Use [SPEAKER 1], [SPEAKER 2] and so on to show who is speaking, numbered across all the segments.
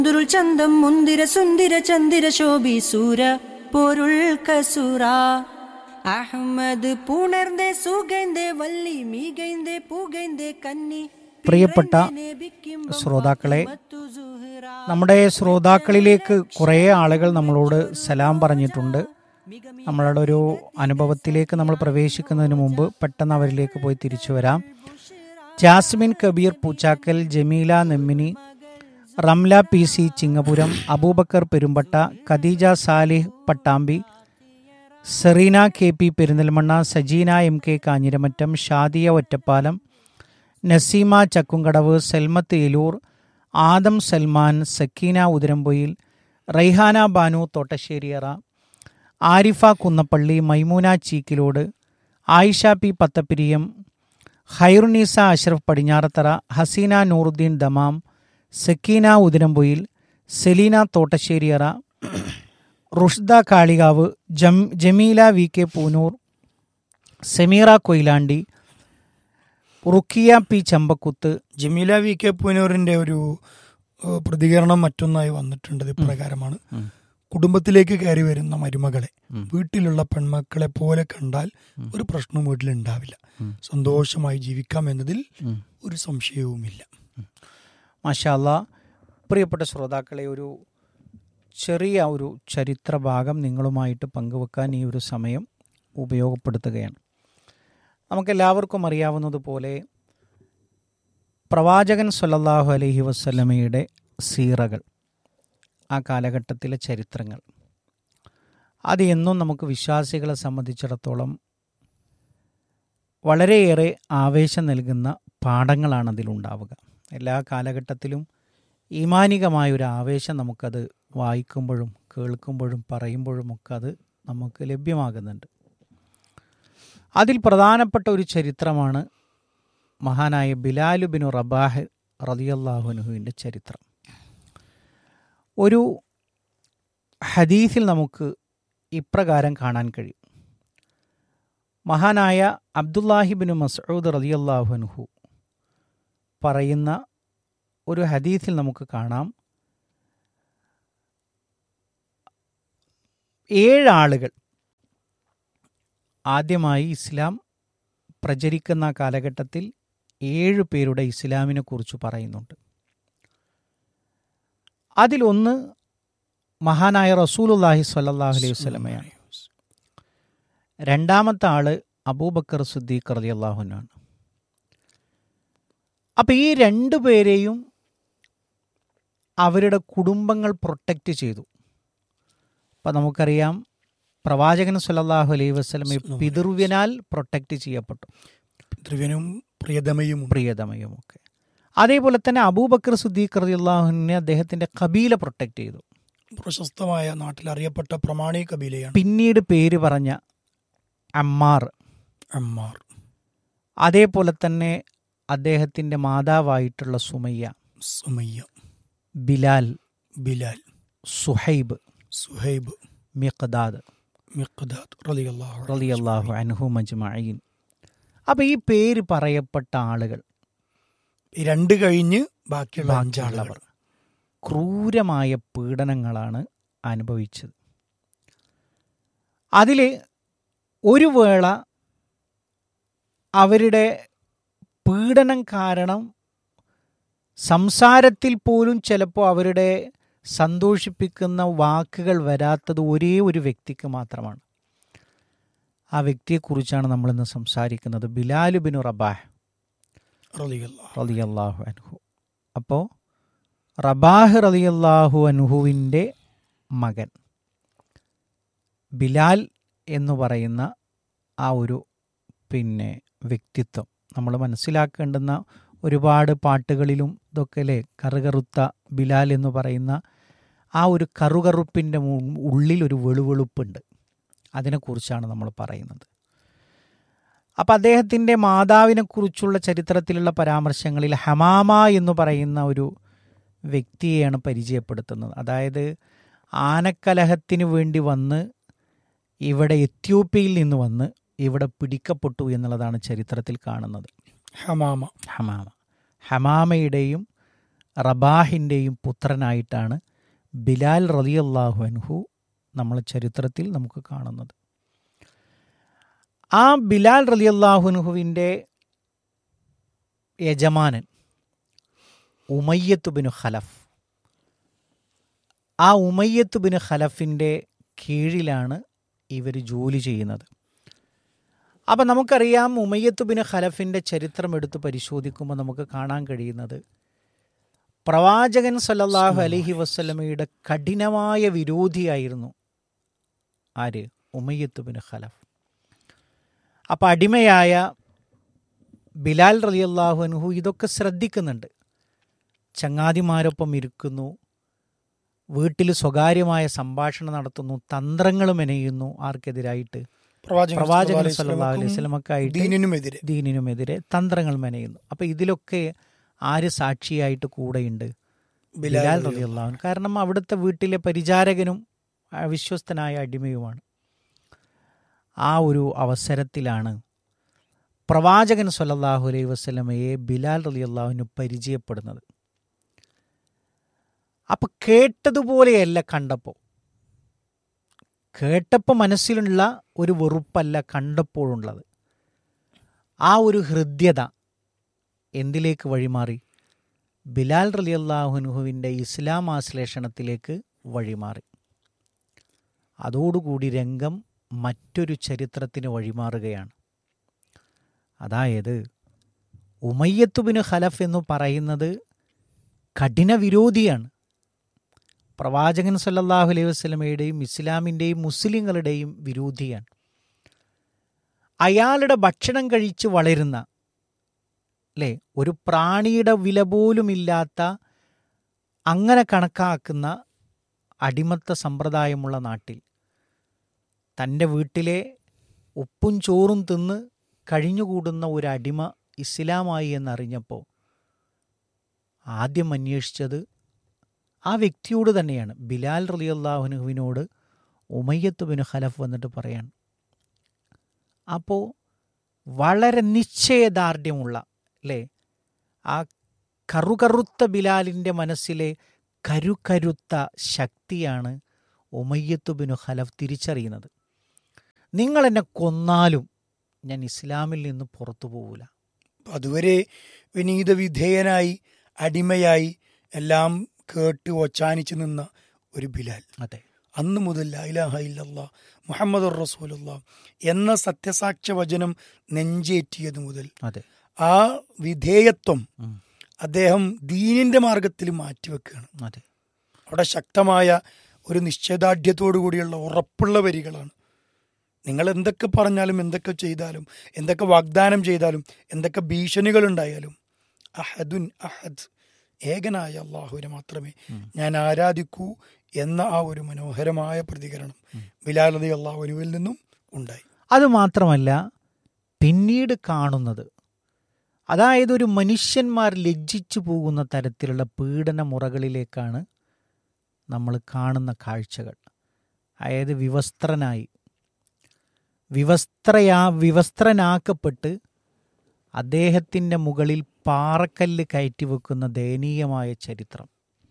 [SPEAKER 1] മുന്തുരുൾ ചന്തം മുന്തിര സുന്ദിര ചന്ദിര ശോഭി സൂര പൊരുൾ കസുറ അഹമ്മദ് പുണർന്റെ സുഗന്ധെ വല്ലി മീകൈന്തെ പുകൈന്തെ കന്നി
[SPEAKER 2] പ്രിയപ്പെട്ട ശ്രോതാക്കളെ നമ്മുടെ ശ്രോതാക്കളിലേക്ക് കുറേ ആളുകൾ നമ്മളോട് സലാം പറഞ്ഞിട്ടുണ്ട് നമ്മളുടെ ഒരു അനുഭവത്തിലേക്ക് നമ്മൾ പ്രവേശിക്കുന്നതിന് മുമ്പ് പെട്ടെന്ന് അവരിലേക്ക് പോയി തിരിച്ചു വരാം Jasmine Kabeer Poochakkal Jameela Nemmini Ramla P C Chingapuram Abubakar Perumpatta Khadeeja Salih Pattambi Sereena K P Perinthalmanna Sajeena M K Kanjiramattom Shadiya Ottapalam Naseema Chakkumkadavu Salmath Eloor Adam Salman Sakeena Uthirampoyil Raihana Banu Thottasseriyara Arifa Kunnappally Maimoona Cheekkilode Ayisha P Pathappiriyam Hairunnisa Ashraf Padinjarathara Haseena Nooruddeen Dammam Sakeena Uthirampoyil Seleena Thottasseriyara Rushda Kalikavu ജം Jameela V K Poonoor Sameera Koyilandy Rukhiya P Chambakkuthu
[SPEAKER 3] Jameela V K പൂനൂറിന്റെ ഒരു ഏഹ്, പ്രതികരണം മറ്റൊന്നായി വന്നിട്ടുണ്ട് ഇത് ഇപ്രകാരമാണ് കുടുംബത്തിലേക്ക് കയറി വരുന്ന മരുമകളെ വീട്ടിലുള്ള പെൺമക്കളെ പോലെ കണ്ടാൽ ഒരു പ്രശ്നവും വീട്ടിലുണ്ടാവില്ല സന്തോഷമായി ജീവിക്കാം എന്നതിൽ ഒരു സംശയവുമില്ല
[SPEAKER 2] മാഷാല്ല പ്രിയപ്പെട്ട ശ്രോതാക്കളെ ഒരു ചെറിയ ഒരു ചരിത്ര ഭാഗം നിങ്ങളുമായിട്ട് പങ്കുവെക്കാൻ ഈ ഒരു സമയം ഉപയോഗപ്പെടുത്തുകയാണ് നമുക്കെല്ലാവർക്കും അറിയാവുന്നതുപോലെ പ്രവാചകൻ സല്ലല്ലാഹു അലൈഹി വസ്ലമയുടെ സീറകൾ ആ കാലഘട്ടത്തിലെ ചരിത്രങ്ങൾ അത് എന്നും നമുക്ക് വിശ്വാസികളെ സംബന്ധിച്ചിടത്തോളം വളരെയേറെ ആവേശം നൽകുന്ന പാഠങ്ങളാണ് അതിലുണ്ടാവുക എല്ലാ കാലഘട്ടത്തിലും ഈമാനികമായ ഒരു ആവേശം നമുക്കത് വായിക്കുമ്പോഴും കേൾക്കുമ്പോഴും പറയുമ്പോഴും ഒക്കെ അത് നമുക്ക് ലഭ്യമാകുന്നുണ്ട് അതിൽ പ്രധാനപ്പെട്ട ഒരു ചരിത്രമാണ് മഹാനായ ബിലാലു ബിനു റബാഹ് റതിയല്ലാഹുനുഹുവിൻ്റെ ചരിത്രം ഒരു ഹദീസിൽ നമുക്ക് ഇപ്രകാരം കാണാൻ കഴിയും മഹാനായ അബ്ദുല്ലാഹിബിന് മസൂദ് റതിയല്ലാഹുനുഹു പറയുന്ന ഒരു ഹദീസിൽ നമുക്ക് കാണാം ഏഴ് ആളുകൾ ആദ്യമായി ഇസ്ലാം പ്രചരിക്കുന്ന കാലഘട്ടത്തിൽ ഏഴ് പേരുടെ ഇസ്ലാമിനെ കുറിച്ച് പറയുന്നുണ്ട് അതിലൊന്ന് മഹാനായ റസൂലുല്ലാഹി സ്വല്ലല്ലാഹു അലൈഹി വസല്ലമയാണ് രണ്ടാമത്തെ ആള് അബൂബക്കർ സുദ്ദീഖ് റളിയല്ലാഹുനാണ് അപ്പം ഈ രണ്ടു പേരെയും അവരുടെ കുടുംബങ്ങൾ പ്രൊട്ടക്റ്റ് ചെയ്തു അപ്പം നമുക്കറിയാം പ്രവാചകൻ സല്ലല്ലാഹു അലൈഹി വസല്ലമ പിതൃവ്യനാൽ പ്രൊട്ടക്റ്റ് ചെയ്യപ്പെട്ടു
[SPEAKER 3] ദ്രവ്യനും പ്രിയതമയും
[SPEAKER 2] പ്രിയതമയുമൊക്കെ അതേപോലെ തന്നെ അബൂബക്കർ സുദ്ദീഖ് റളിയല്ലാഹുവിനെ അദ്ദേഹത്തിന്റെ കബീല പ്രൊട്ടക്റ്റ് ചെയ്തു
[SPEAKER 3] പ്രശസ്തമായ നാട്ടിൽ അറിയപ്പെട്ട പ്രമാണി കബീലയാണ്
[SPEAKER 2] പിന്നീട് പേര് പറഞ്ഞ അമ്മാർ
[SPEAKER 3] അമ്മാർ
[SPEAKER 2] അതേപോലെ തന്നെ അദ്ദേഹത്തിന്റെ മാതാവായിട്ടുള്ള സുമയ്യ
[SPEAKER 3] സുമയ്യ
[SPEAKER 2] ബിലാൽ
[SPEAKER 3] ബിലാൽ
[SPEAKER 2] സുഹൈബ്
[SPEAKER 3] സുഹൈബ്
[SPEAKER 2] മിഖ്ദാദ്
[SPEAKER 3] മിഖ്ദാദ് റളിയല്ലാഹു അൻഹു.
[SPEAKER 2] റളിയല്ലാഹു അൻഹു മജ്മഈൻ അപ്പോൾ ഈ പേര് പറയപ്പെട്ട ആളുകൾ
[SPEAKER 3] ഈ രണ്ട് കഴിഞ്ഞ് ബാക്കിയുള്ള
[SPEAKER 2] ബാക്കിയുള്ളവർ
[SPEAKER 3] അഞ്ചാളവർ
[SPEAKER 2] ക്രൂരമായ പീഡനങ്ങളാണ് അനുഭവിച്ചത് അതിൽ ഒരു വേള അവരുടെ പീഡനം കാരണം സംസാരത്തിൽ പോലും ചിലപ്പോൾ അവരുടെ സന്തോഷിപ്പിക്കുന്ന വാക്കുകൾ വരാത്തത് ഒരേ ഒരു വ്യക്തിക്ക് മാത്രമാണ് ആ വ്യക്തിയെക്കുറിച്ചാണ് നമ്മളിന്ന് സംസാരിക്കുന്നത് ബിലാലു ബിനു റബാഹ്
[SPEAKER 3] റളിയല്ലാഹു
[SPEAKER 2] റളിയല്ലാഹു അൻഹു അപ്പോൾ റബാഹ് റളിയല്ലാഹു അൻഹുവിൻ്റെ മകൻ ബിലാൽ എന്ന് പറയുന്ന ആ ഒരു പിന്നെ വ്യക്തിത്വം നമ്മൾ മനസ്സിലാക്കേണ്ടുന്ന ഒരുപാട് പാട്ടുകളിലും ഇതൊക്കെ അല്ലേ കറുകറുത്ത ബിലാൽ എന്ന് പറയുന്ന ആ ഒരു കറുകറുപ്പിൻ്റെ മു- ഉള്ളിൽ ഒരു വെളുവെളുപ്പുണ്ട് അതിനെക്കുറിച്ചാണ് നമ്മൾ പറയുന്നത് അപ്പം അദ്ദേഹത്തിൻ്റെ മാതാവിനെക്കുറിച്ചുള്ള ചരിത്രത്തിലുള്ള പരാമർശങ്ങളിൽ ഹമാമ എന്ന് പറയുന്ന ഒരു വ്യക്തിയെയാണ് പരിചയപ്പെടുത്തുന്നത് അതായത് ആനക്കലഹത്തിന് വേണ്ടി വന്ന് ഇവിടെ എത്യോപ്യയിൽ നിന്ന് വന്ന് ഇവിടെ പിടിക്കപ്പെട്ടു എന്നുള്ളതാണ് ചരിത്രത്തിൽ കാണുന്നത്
[SPEAKER 3] ഹമാമ
[SPEAKER 2] ഹമാമ ഹമാമയുടെയും റബാഹിൻ്റെയും പുത്രനായിട്ടാണ് ബിലാൽ റലിയല്ലാഹു അൻഹു നമ്മൾ ചരിത്രത്തിൽ നമുക്ക് കാണുന്നത് ആ ബിലാൽ റലിയല്ലാഹുൻഹുവിൻ്റെ യജമാനൻ ഉമയ്യത്ത് ബിനു ഖലഫ് ആ ഉമയ്യത്ത് ബിനു ഖലഫിൻ്റെ കീഴിലാണ് ഇവർ ജോലി ചെയ്യുന്നത് അപ്പം നമുക്കറിയാം ഉമയ്യത്ത് ബിന് ഖലഫിൻ്റെ ചരിത്രം എടുത്ത് പരിശോധിക്കുമ്പോൾ നമുക്ക് കാണാൻ കഴിയുന്നത് പ്രവാചകൻ സല്ലല്ലാഹു അലൈഹി വസ്ലമയുടെ കഠിനമായ വിരോധിയായിരുന്നു ആര് ഉമയ്യത്ത് ബിൻ ഖലഫ് അപ്പം അടിമയായ ബിലാൽ റളിയല്ലാഹു അൻഹു ഇതൊക്കെ ശ്രദ്ധിക്കുന്നുണ്ട് ചങ്ങാതിമാരൊപ്പം ഇരിക്കുന്നു വീട്ടിൽ സ്വകാര്യമായ സംഭാഷണം നടത്തുന്നു തന്ത്രങ്ങൾ മെനയുന്നു ആർക്കെതിരായിട്ട് പ്രവാചകൻ സല്ലല്ലാഹു അലൈഹി വസല്ലമക്കായിട്ട്
[SPEAKER 3] ദീനിനുമെതിരെ
[SPEAKER 2] ദീനിനുമെതിരെ തന്ത്രങ്ങൾ മെനയുന്നു അപ്പം ഇതിലൊക്കെ ആര് സാക്ഷിയായിട്ട് കൂടെയുണ്ട്
[SPEAKER 3] ബിലാൽ
[SPEAKER 2] ബിലാൽ റളിയല്ലാഹു അൻഹു കാരണം അവിടുത്തെ വീട്ടിലെ പരിചാരകനും ആ, വിശ്വസ്തനായ അടിമയുമാണ് ആ ഒരു അവസരത്തിലാണ് പ്രവാചകൻ സല്ലല്ലാഹു അലൈഹി വസല്ലമയെ ബിലാൽ റളിയല്ലാഹുവിന് പരിചയപ്പെടുന്നത് അപ്പൊ കേട്ടതുപോലെയല്ല കണ്ടപ്പോൾ കേട്ടപ്പോൾ മനസ്സിലുള്ള ഒരു വെറുപ്പല്ല കണ്ടപ്പോഴുള്ളത് ആ ഒരു ഹൃദ്യത എന്തിലേക്ക് വഴിമാറി ബിലാൽ റലിയല്ലാഹുനുഹുവിൻ്റെ ഇസ്ലാം ആശ്ലേഷണത്തിലേക്ക് വഴിമാറി അതോടുകൂടി രംഗം മറ്റൊരു ചരിത്രത്തിന് വഴിമാറുകയാണ് അതായത് ഉമയ്യത്തുബിന് ഖലഫ് എന്ന് പറയുന്നത് കഠിന വിരോധിയാണ് പ്രവാചകൻ സല്ലല്ലാഹു അലൈഹി വസല്ലമയുടെയും ഇസ്ലാമിൻ്റെയും മുസ്ലിങ്ങളുടെയും വിരോധിയാണ് അയാളുടെ ഭക്ഷണം കഴിച്ച് വളരുന്ന അല്ലേ ഒരു പ്രാണിയുടെ വില പോലുമില്ലാത്ത അങ്ങനെ കണക്കാക്കുന്ന അടിമത്ത സമ്പ്രദായമുള്ള നാട്ടിൽ തൻ്റെ വീട്ടിലെ ഉപ്പും ചോറും തിന്ന് കഴിഞ്ഞുകൂടുന്ന ഒരു അടിമ ഇസ്ലാമായി എന്നറിഞ്ഞപ്പോൾ ആദ്യം അന്വേഷിച്ചത് ആ വ്യക്തിയോട് തന്നെയാണ് ബിലാൽ റലിയല്ലാഹുനുവിനോട് ഉമയ്യത്ത് ബിൻ ഖലഫ് വന്നിട്ട് പറയാണ് അപ്പോൾ വളരെ നിശ്ചയദാർഢ്യമുള്ള അല്ലേ ആ കറുകറുത്ത ബിലാലിൻ്റെ മനസ്സിലെ കരുകരുത്ത ശക്തിയാണ് ഉമയ്യത്ത് ബിൻ ഖലഫ് തിരിച്ചറിയുന്നത് നിങ്ങൾ എന്നെ കൊന്നാലും ഞാൻ ഇസ്ലാമിൽ നിന്ന് പുറത്തു പോവില്ല
[SPEAKER 3] അതുവരെ വിനീത വിധേയനായി അടിമയായി എല്ലാം കേട്ട് ഒച്ചാനിച്ച് നിന്ന ഒരു ബിലാൽ
[SPEAKER 2] അതെ
[SPEAKER 3] അന്ന് മുതൽ ലാ ഇലാഹ ഇല്ലല്ലാ മുഹമ്മദ് റസൂലുള്ള എന്ന സത്യസാക്ഷ്യ വചനം നെഞ്ചേറ്റിയത് മുതൽ
[SPEAKER 2] അതെ
[SPEAKER 3] ആ വിധേയത്വം
[SPEAKER 2] ഉം.
[SPEAKER 3] അദ്ദേഹം ദീനിന്റെ മാർഗത്തിൽ മാറ്റിവെക്കുകയാണ്
[SPEAKER 2] അതെ
[SPEAKER 3] അവിടെ ശക്തമായ ഒരു നിശ്ചയദാർഢ്യത്തോടു കൂടിയുള്ള ഉറപ്പുള്ള വരികളാണ് നിങ്ങൾ എന്തൊക്കെ പറഞ്ഞാലും എന്തൊക്കെ ചെയ്താലും എന്തൊക്കെ വാഗ്ദാനം ചെയ്താലും എന്തൊക്കെ ഭീഷണികൾ ഉണ്ടായാലും അഹദുൻ അഹദ് ഏകനായ അള്ളാഹുവിനെ മാത്രമേ ഞാൻ ആരാധിക്കൂ എന്ന ആ ഒരു മനോഹരമായ പ്രതികരണം ബിലാൽ റതി അള്ളാഹുനുവിൽ നിന്നും ഉണ്ടായി
[SPEAKER 2] അത് മാത്രമല്ല പിന്നീട് കാണുന്നത് അതായത് ഒരു മനുഷ്യന്മാർ ലജ്ജിച്ചു പോകുന്ന തരത്തിലുള്ള പീഡന മുറകളിലേക്കാണ് നമ്മൾ കാണുന്ന കാഴ്ചകൾ അതായത് വിവസ്ത്രനായി വിവസ്ത്രയാ വിവസ്ത്രനാക്കപ്പെട്ട് അദ്ദേഹത്തിൻ്റെ മുകളിൽ പാറക്കല്ല് കയറ്റി വെക്കുന്ന ദയനീയമായ ചരിത്രം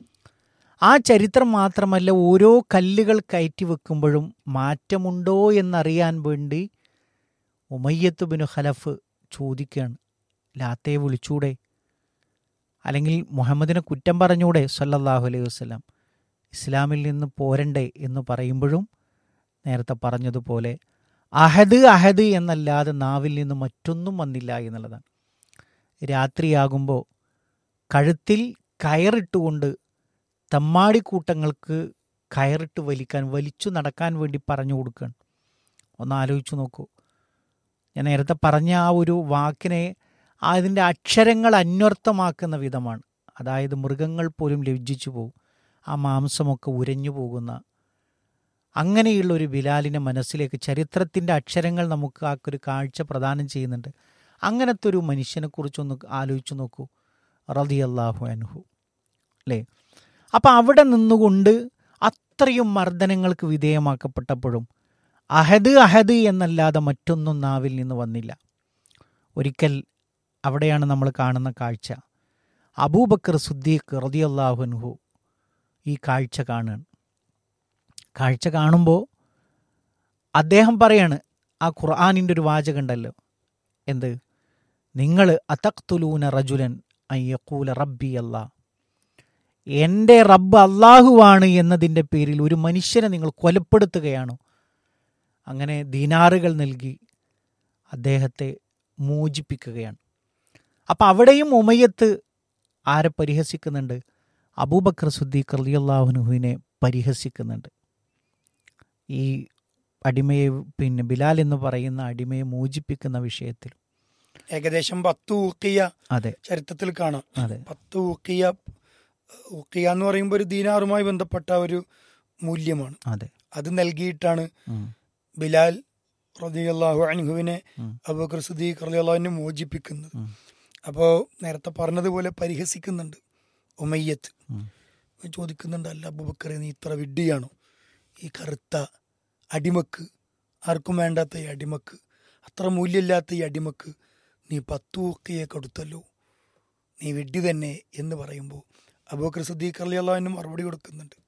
[SPEAKER 2] ആ ചരിത്രം മാത്രമല്ല ഓരോ കല്ലുകൾ കയറ്റി വെക്കുമ്പോഴും മാറ്റമുണ്ടോ എന്നറിയാൻ വേണ്ടി ഉമയ്യത്ത് ബിനു ഖലഫ് ചോദിക്കുകയാണ് ലാത്തയെ വിളിച്ചൂടെ അല്ലെങ്കിൽ മുഹമ്മദിനെ കുറ്റം പറഞ്ഞൂടെ സല്ലല്ലാഹു അലൈഹി വസ്ലാം ഇസ്ലാമിൽ നിന്ന് പോരണ്ടേ എന്ന് പറയുമ്പോഴും നേരത്തെ പറഞ്ഞതുപോലെ അഹദ് അഹദ് എന്നല്ലാതെ നാവിൽ നിന്ന് മറ്റൊന്നും വന്നില്ല എന്നുള്ളതാണ് രാത്രിയാകുമ്പോൾ കഴുത്തിൽ കയറിട്ടുകൊണ്ട് തമ്മാടിക്കൂട്ടങ്ങൾക്ക് കയറിട്ട് വലിക്കാൻ വലിച്ചു നടക്കാൻ വേണ്ടി പറഞ്ഞു കൊടുക്കുകയാണ് ഒന്ന് ആലോചിച്ചു നോക്കൂ ഞാൻ നേരത്തെ പറഞ്ഞ ആ ഒരു വാക്കിനെ അതിൻ്റെ അക്ഷരങ്ങൾ അന്വർത്ഥമാക്കുന്ന വിധമാണ് അതായത് മൃഗങ്ങൾ പോലും ലജ്ജിച്ചു പോകും ആ മാംസമൊക്കെ ഉരഞ്ഞു പോകുന്ന അങ്ങനെയുള്ള ഒരു ബിലാലിനെ മനസ്സിലേക്ക് ചരിത്രത്തിൻ്റെ അക്ഷരങ്ങൾ നമുക്ക് ആ ഒരു കാഴ്ച പ്രദാനം ചെയ്യുന്നുണ്ട് അങ്ങനത്തെ ഒരു മനുഷ്യനെക്കുറിച്ചൊന്ന് ആലോചിച്ചു നോക്കൂ റളിയല്ലാഹു അൻഹു അല്ലേ അപ്പം അവിടെ നിന്നുകൊണ്ട് അത്രയും മർദ്ദനങ്ങൾക്ക് വിധേയമാക്കപ്പെട്ടപ്പോഴും അഹദ് അഹദ് എന്നല്ലാതെ മറ്റൊന്നും നാവിൽ നിന്ന് വന്നില്ല ഒരിക്കൽ അവിടെയാണ് നമ്മൾ കാണുന്ന കാഴ്ച അബൂബക്കർ സുദ്ദീഖ് റതിയല്ലാഹുൻഹു ഈ കാഴ്ച കാണുകയാണ് കാഴ്ച കാണുമ്പോൾ അദ്ദേഹം പറയാണ് ആ ഖുർആാനിൻ്റെ ഒരു വാചകം ഉണ്ടല്ലോ എന്ത് നിങ്ങൾ അതക്തുലൂന റജുലൻ അയ്യക്കൂല റബ്ബി അല്ലാ എൻ്റെ റബ്ബ് അള്ളാഹുവാണ് എന്നതിൻ്റെ പേരിൽ ഒരു മനുഷ്യനെ നിങ്ങൾ കൊലപ്പെടുത്തുകയാണോ അങ്ങനെ ദീനാറുകൾ നൽകി അദ്ദേഹത്തെ മോചിപ്പിക്കുകയാണ് അപ്പം അവിടെയും ഉമയത്ത് ആരെ പരിഹസിക്കുന്നുണ്ട് അബൂബക്കർ സുദ്ദീഖ് റലിയല്ലാഹുനുഹുവിനെ പരിഹസിക്കുന്നുണ്ട് ഈ അടിമയെ പിന്നെ ബിലാൽ എന്ന് പറയുന്ന അടിമയെ മോചിപ്പിക്കുന്ന വിഷയത്തിൽ
[SPEAKER 3] ഏകദേശം പത്ത് ഊക്കിയ
[SPEAKER 2] അതെ
[SPEAKER 3] ചരിത്രത്തിൽ കാണാം
[SPEAKER 2] അതെ
[SPEAKER 3] പത്ത് ഊക്കിയ ഊക്കിയ എന്ന് പറയുമ്പോൾ ഒരു ദീനാറുമായി ബന്ധപ്പെട്ട ഒരു മൂല്യമാണ്
[SPEAKER 2] അതെ
[SPEAKER 3] അത് നൽകിയിട്ടാണ്
[SPEAKER 2] ഉം,
[SPEAKER 3] ബിലാൽ റളിയല്ലാഹു അൻഹുവിനെ
[SPEAKER 2] ഉം,
[SPEAKER 3] അബൂബക്കർ സിദ്ദീഖ് റളിയല്ലാഹുവിനെ മോചിപ്പിക്കുന്നത്
[SPEAKER 2] ഉം,
[SPEAKER 3] അപ്പോൾ നേരത്തെ പറഞ്ഞതുപോലെ പരിഹസിക്കുന്നുണ്ട് ഉമയ്യത്ത്
[SPEAKER 2] ഉം.
[SPEAKER 3] ചോദിക്കുന്നുണ്ട് അല്ല അബൂബക്കറെ നീ ഇത്ര വിഡ്ഢിയാണോ ഈ കറുത്ത അടിമക്ക് ആർക്കും വേണ്ടാത്ത ഈ അടിമക്ക് അത്ര മൂല്യമില്ലാത്ത ഈ അടിമക്ക് നീ പത്തു ഊക്കിയെ കൊടുത്തല്ലോ നീ വിഡ്ഢി തന്നെ എന്ന് പറയുമ്പോൾ അബൂബക്കർ സിദ്ദീഖ് അള്ളാഹുവിന് മറുപടി കൊടുക്കുന്നുണ്ട്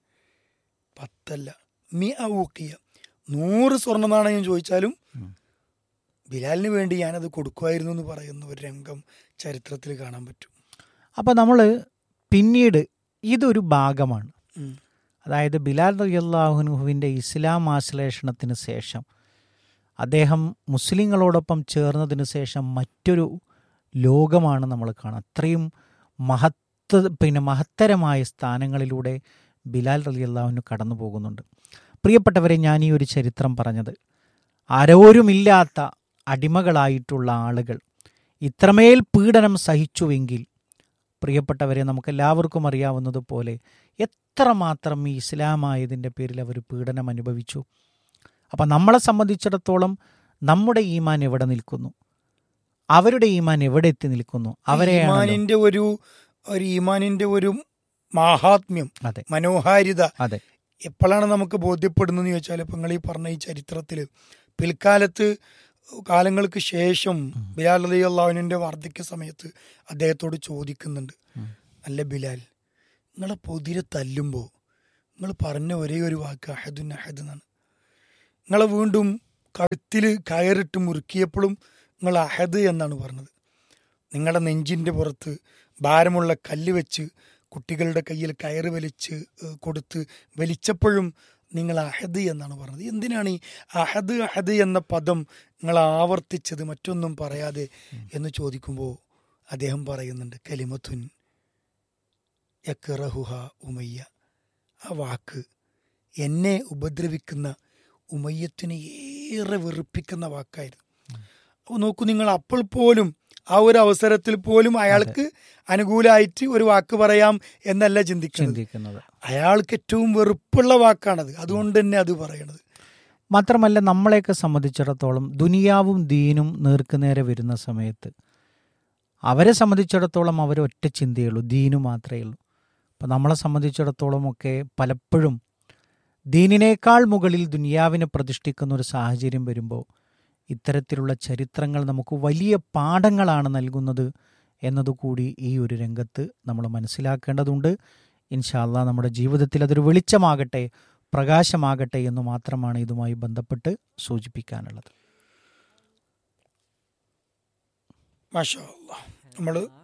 [SPEAKER 3] പത്തല്ല മി ആ ഊക്കിയ നൂറ് സ്വർണ്ണ നാണയം ചോദിച്ചാലും
[SPEAKER 2] ഉം.
[SPEAKER 3] ബിലാലിന് വേണ്ടി ഞാനത് കൊടുക്കുമായിരുന്നു എന്ന് പറയുന്ന ഒരു രംഗം ചരിത്രത്തിൽ കാണാൻ പറ്റും
[SPEAKER 2] അപ്പോൾ നമ്മൾ പിന്നീട് ഇതൊരു ഭാഗമാണ്
[SPEAKER 3] ഉം.
[SPEAKER 2] അതായത് ബിലാൽ റളിയല്ലാഹുനുഹുവിൻ്റെ ഇസ്ലാം ആശ്ലേഷണത്തിന് ശേഷം അദ്ദേഹം മുസ്ലിങ്ങളോടൊപ്പം ചേർന്നതിന് ശേഷം മറ്റൊരു ലോകമാണ് നമ്മൾ കാണുക അത്രയും മഹത്വ പിന്നെ മഹത്തരമായ സ്ഥാനങ്ങളിലൂടെ ബിലാൽ റളിയല്ലാഹുവിന് കടന്നു പോകുന്നുണ്ട് പ്രിയപ്പെട്ടവരെ ഞാൻ ഈ ഒരു ചരിത്രം പറഞ്ഞത് ആരോരുമില്ലാത്ത അടിമകളായിട്ടുള്ള ആളുകൾ ഇത്രമേൽ പീഡനം സഹിച്ചുവെങ്കിൽ പ്രിയപ്പെട്ടവരെ നമുക്കെല്ലാവർക്കും അറിയാവുന്നതുപോലെ എത്രമാത്രം ഈ ഇസ്ലാമായതിൻ്റെ പേരിൽ അവർ പീഡനം അനുഭവിച്ചു അപ്പം നമ്മളെ സംബന്ധിച്ചിടത്തോളം നമ്മുടെ ഈമാൻ എവിടെ നിൽക്കുന്നു അവരുടെ ഈമാൻ എവിടെ എത്തി നിൽക്കുന്നു അവരെയാണ്
[SPEAKER 3] ഈമാനിന്റെ ഒരു ഒരു ഈമാനിന്റെ ഒരു മാഹാത്മ്യം
[SPEAKER 2] അതെ
[SPEAKER 3] മനോഹാരിത
[SPEAKER 2] അതെ
[SPEAKER 3] എപ്പോഴാണ് നമുക്ക് ബോധ്യപ്പെടുന്നതെന്ന് ചോദിച്ചാൽ ഇപ്പം നിങ്ങൾ ഈ പറഞ്ഞ ഈ ചരിത്രത്തിൽ പിൽക്കാലത്ത് കാലങ്ങൾക്ക് ശേഷം ബിലാൽ അലി അള്ളാഹുവിൻ്റെ വാർദ്ധക്യ സമയത്ത് അദ്ദേഹത്തോട് ചോദിക്കുന്നുണ്ട്
[SPEAKER 2] ഉം.
[SPEAKER 3] അല്ല ബിലാൽ നിങ്ങളെ പൊതിരെ തല്ലുമ്പോൾ നിങ്ങൾ പറഞ്ഞ ഒരേ ഒരു വാക്ക് അഹദുൻ അഹദ് എന്നാണ് നിങ്ങളെ വീണ്ടും കഴുത്തിൽ കയറിട്ട് മുറുക്കിയപ്പോഴും നിങ്ങൾ അഹദ് എന്നാണ് പറഞ്ഞത് നിങ്ങളുടെ നെഞ്ചിൻ്റെ പുറത്ത് ഭാരമുള്ള കല്ല് വെച്ച് കുട്ടികളുടെ കയ്യിൽ കയറ് വലിച്ച് ഏഹ്, കൊടുത്ത് വലിച്ചപ്പോഴും നിങ്ങൾ അഹദ് എന്നാണ് പറഞ്ഞത് എന്തിനാണ് ഈ അഹദ് അഹദ് എന്ന പദം നിങ്ങൾ ആവർത്തിച്ചത് മറ്റൊന്നും പറയാതെ എന്ന് ചോദിക്കുമ്പോൾ അദ്ദേഹം പറയുന്നുണ്ട് കലിമത്തുൻ യക്റഹുഹ ഉമയ്യ ആ വാക്ക് എന്നെ ഉപദ്രവിക്കുന്ന ഉമയ്യത്തിനെ ഏറെ വെറുപ്പിക്കുന്ന വാക്കായിരുന്നു അപ്പോൾ നോക്കൂ നിങ്ങൾ അപ്പോൾ പോലും ആ ഒരു അവസരത്തിൽ പോലും അയാൾക്ക് അനുകൂലമായിട്ട് ഒരു വാക്ക് പറയാം എന്നല്ല ചിന്തിക്കുന്നത്
[SPEAKER 2] ചിന്തിക്കുന്നത്
[SPEAKER 3] അയാൾക്ക് ഏറ്റവും വെറുപ്പുള്ള വാക്കാണത് അതുകൊണ്ട് തന്നെ അത് പറയണത്
[SPEAKER 2] മാത്രമല്ല നമ്മളെയൊക്കെ സംബന്ധിച്ചിടത്തോളം ദുനിയാവും ദീനും നേർക്കുനേരെ വരുന്ന സമയത്ത് അവരെ സംബന്ധിച്ചിടത്തോളം അവർ ഒറ്റ ചിന്തയുള്ളൂ ദീനു മാത്രമേ ഉള്ളൂ അപ്പം നമ്മളെ സംബന്ധിച്ചിടത്തോളം ഒക്കെ പലപ്പോഴും ദീനിനേക്കാൾ മുകളിൽ ദുനിയാവിനെ പ്രതിഷ്ഠിക്കുന്ന ഒരു സാഹചര്യം വരുമ്പോൾ ഇത്തരത്തിലുള്ള ചരിത്രങ്ങൾ നമുക്ക് വലിയ പാഠങ്ങളാണ് നൽകുന്നത് എന്നതുകൂടി ഈ ഒരു രംഗത്ത് നമ്മൾ മനസ്സിലാക്കേണ്ടതുണ്ട് ഇൻഷാല്ല നമ്മുടെ ജീവിതത്തിൽ അതൊരു വെളിച്ചമാകട്ടെ പ്രകാശമാകട്ടെ എന്ന് മാത്രമാണ് ഇതുമായി ബന്ധപ്പെട്ട് സൂചിപ്പിക്കാനുള്ളത്
[SPEAKER 3] മാഷാ നമ്മൾ